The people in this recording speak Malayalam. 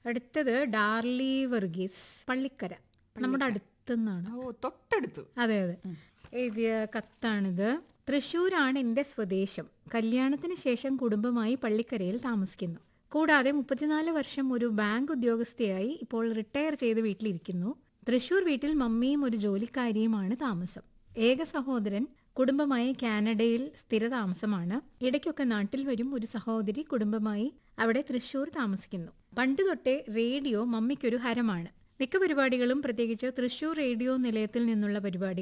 അടുത്തത് ഡാർലി വർഗീസ് പള്ളിക്കര നമ്മുടെ അടുത്തുനിന്നാണ് ഓ തൊട്ടടുത്ത് അതെ അതെ എഴുതിയ കത്താണിത് തൃശ്ശൂരാണ് എൻ്റെ സ്വദേശം കല്യാണത്തിന് ശേഷം കുടുംബമായി പള്ളിക്കരയിൽ താമസിക്കുന്നു കൂടാതെ മുപ്പത്തിനാല് വർഷം ഒരു ബാങ്ക് ഉദ്യോഗസ്ഥയായി ഇപ്പോൾ റിട്ടയർ ചെയ്ത് വീട്ടിലിരിക്കുന്നു തൃശ്ശൂർ വീട്ടിൽ മമ്മിയും ഒരു ജോലിക്കാരിയുമാണ് താമസം ഏക സഹോദരൻ കുടുംബമായി കാനഡയിൽ സ്ഥിരതാമസമാണ് ഇടയ്ക്കൊക്കെ നാട്ടിൽ വരും ഒരു സഹോദരി കുടുംബമായി അവിടെ തൃശ്ശൂർ താമസിക്കുന്നു പണ്ട് തൊട്ടേ റേഡിയോ മമ്മിക്കൊരു ഹരമാണ് മിക്ക പരിപാടികളും പ്രത്യേകിച്ച് തൃശൂർ റേഡിയോ നിലയത്തിൽ നിന്നുള്ള പരിപാടികൾ